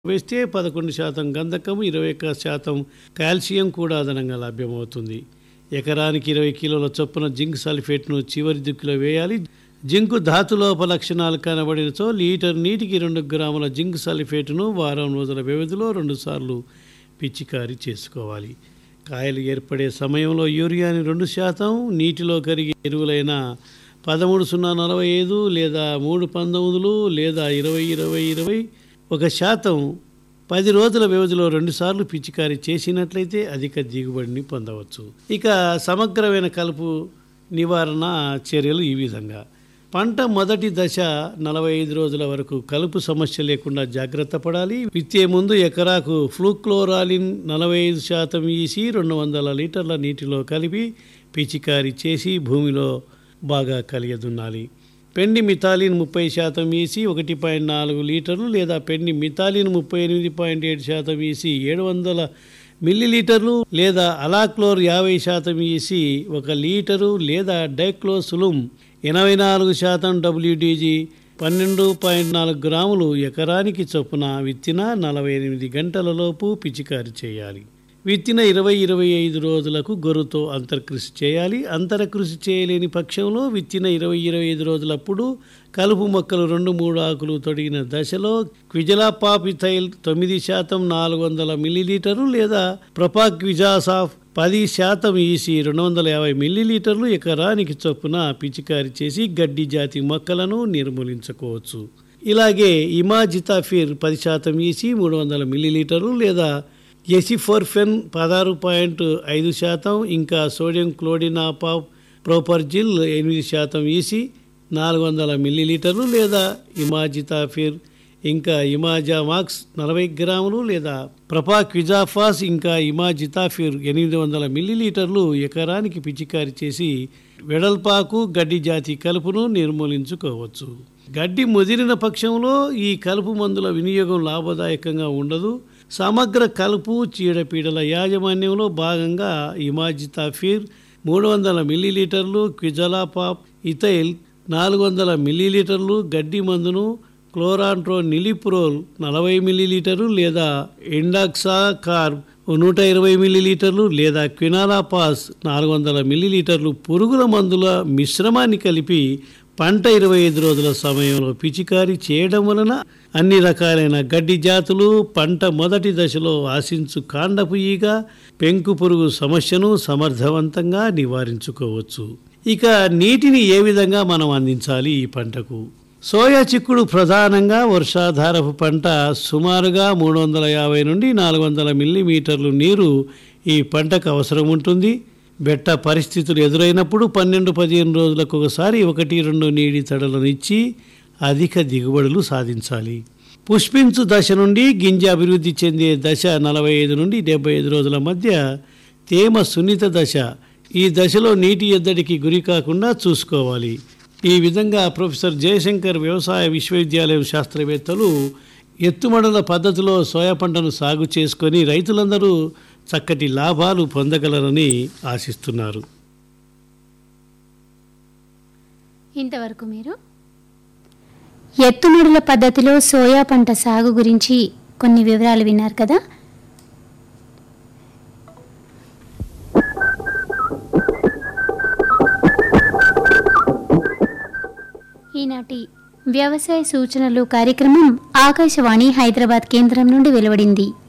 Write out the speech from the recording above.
వేస్తే పదకొండు శాతం గంధకం ఇరవై ఒక్క శాతం కాల్షియం కూడా అదనంగా లభ్యమవుతుంది ఎకరానికి ఇరవై కిలోల చొప్పున జింక్ సల్ఫేట్ను చివరి దిక్కులో వేయాలి జింకు ధాతులోప లక్షణాలు కనబడినచో లీటర్ నీటికి రెండు గ్రాముల జింక్ సల్ఫేట్ను వారం రోజుల వ్యవధిలో రెండుసార్లు పిచికారీ చేసుకోవాలి కాయలు ఏర్పడే సమయంలో యూరియాని రెండు శాతం నీటిలో కరిగే ఎరువులైన పదమూడు సున్నా నలభై ఐదు లేదా మూడు పంతొమ్మిదిలు లేదా ఇరవై ఇరవై ఇరవై ఒక శాతం పది రోజుల వ్యవధిలో రెండుసార్లు పిచికారీ చేసినట్లయితే అధిక దిగుబడిని పొందవచ్చు ఇక సమగ్రమైన కలుపు నివారణ చర్యలు ఈ విధంగా పంట మొదటి దశ నలభై ఐదు రోజుల వరకు కలుపు సమస్య లేకుండా జాగ్రత్త పడాలి విత్తే ముందు ఎకరాకు ఫ్లూక్లోరాలిన్ నలభై ఐదు శాతం ఈసి రెండు వందల లీటర్ల నీటిలో కలిపి పిచికారీ చేసి భూమిలో బాగా కలియదున్నాలి పెండి మిథాలిన్ ముప్పై శాతం ఈసి ఒకటి పాయింట్ నాలుగు లీటర్లు లేదా పెండి మిథాలిన్ ముప్పై ఎనిమిది పాయింట్ ఏడు శాతం ఈసి ఏడు వందల మిల్లీలీటర్లు లేదా అలాక్లోర్ యాభై శాతం ఈసి ఒక లీటరు లేదా డైక్లోసులుమ్ ఎనభై నాలుగు శాతం డబ్ల్యూడీజీ పన్నెండు పాయింట్ నాలుగు గ్రాములు ఎకరానికి చొప్పున విత్తిన నలభై ఎనిమిది గంటలలోపు పిచికారి చేయాలి విత్తిన ఇరవై ఇరవై ఐదు రోజులకు గొర్రుతో అంతర్కృషి చేయాలి అంతరకృషి చేయలేని పక్షంలో విత్తిన ఇరవై ఇరవై ఐదు రోజులప్పుడు కలుపు మొక్కలు రెండు మూడు ఆకులు తొడిగిన దశలో క్విజలాపాపిథైల్ తొమ్మిది శాతం నాలుగు వందల మిల్లీలీటరు లేదా ప్రొపాక్విజాసాఫ్ పది శాతం ఈసి రెండు వందల యాభై మిల్లీలీటర్లు ఎకరానికి చొప్పున పిచికారి చేసి గడ్డి జాతి మొక్కలను నిర్మూలించుకోవచ్చు ఇలాగే ఇమాజితాఫిర్ పది శాతం ఈసి మూడు వందల మిల్లీలీటర్లు లేదా ఎసిఫోర్ఫెన్ పదహారు పాయింట్ ఐదు శాతం ఇంకా సోడియం క్లోడినాపా ప్రోపర్జిల్ ఎనిమిది శాతం ఈసి నాలుగు వందల మిల్లీలీటర్లు లేదా ఇమాజితాఫిర్ ఇంకా ఇమాజామాక్స్ నలభై గ్రాములు లేదా ప్రపాక్విజాఫాస్ ఇంకా ఇమాజితాఫిర్ ఎనిమిది వందల మిల్లీలీటర్లు ఎకరానికి పిచికారి చేసి వెడల్పాకు గడ్డి జాతి కలుపును నిర్మూలించుకోవచ్చు గడ్డి ముదిరిన పక్షంలో ఈ కలుపు మందుల వినియోగం లాభదాయకంగా ఉండదు సమగ్ర కలుపు చీడపీడల యాజమాన్యంలో భాగంగా ఇమాజితాఫిర్ మూడు వందల మిల్లీలీటర్లు క్విజలాపాప్ ఇథైల్ నాలుగు వందల మిల్లీలీటర్లు గడ్డి మందును క్లోరాంట్రో నిలిప్రోల్ నలభై మిల్లీలీటరు లేదా ఎండాక్సా కార్బ్ నూట ఇరవై మిల్లీలీటర్లు లేదా క్వినాలాపాస్ నాలుగు వందల మిల్లీలీటర్లు పురుగుల మందుల మిశ్రమాన్ని కలిపి పంట ఇరవై ఐదు రోజుల సమయంలో పిచికారీ చేయడం వలన అన్ని రకాలైన గడ్డి జాతులు పంట మొదటి దశలో ఆశించు కాండపు ఈగ పెంకు పురుగు సమస్యను సమర్థవంతంగా నివారించుకోవచ్చు ఇక నీటిని ఏ విధంగా మనం అందించాలి ఈ పంటకు సోయా చిక్కుడు ప్రధానంగా వర్షాధారపు పంట సుమారుగా మూడు వందల యాభై నుండి నాలుగు వందల మిల్లీమీటర్లు నీరు ఈ పంటకు అవసరం ఉంటుంది బెట్ట పరిస్థితులు ఎదురైనప్పుడు పన్నెండు పదిహేను రోజులకు ఒకసారి ఒకటి రెండు నీటి తడలను ఇచ్చి అధిక దిగుబడులు సాధించాలి పుష్పించు దశ నుండి గింజ అభివృద్ధి చెందే దశ నలభై ఐదు నుండి డెబ్బై ఐదు రోజుల మధ్య తేమ సున్నిత దశ ఈ దశలో నీటి ఎద్దడికి గురి కాకుండా చూసుకోవాలి ఈ విధంగా ప్రొఫెసర్ జయశంకర్ వ్యవసాయ విశ్వవిద్యాలయం శాస్త్రవేత్తలు ఎత్తుమడల పద్ధతిలో సోయా పంటను సాగు చేసుకొని రైతులందరూ చక్కటి లాభాలు పొందగలరని ఆశిస్తున్నారు ఇంతవరకు మీరు ఎత్తుమడుల పద్ధతిలో సోయా పంట సాగు గురించి కొన్ని వివరాలు విన్నారు కదా ఈనాటి వ్యవసాయ సూచనలు కార్యక్రమం ఆకాశవాణి హైదరాబాద్ కేంద్రం నుండి వెలువడింది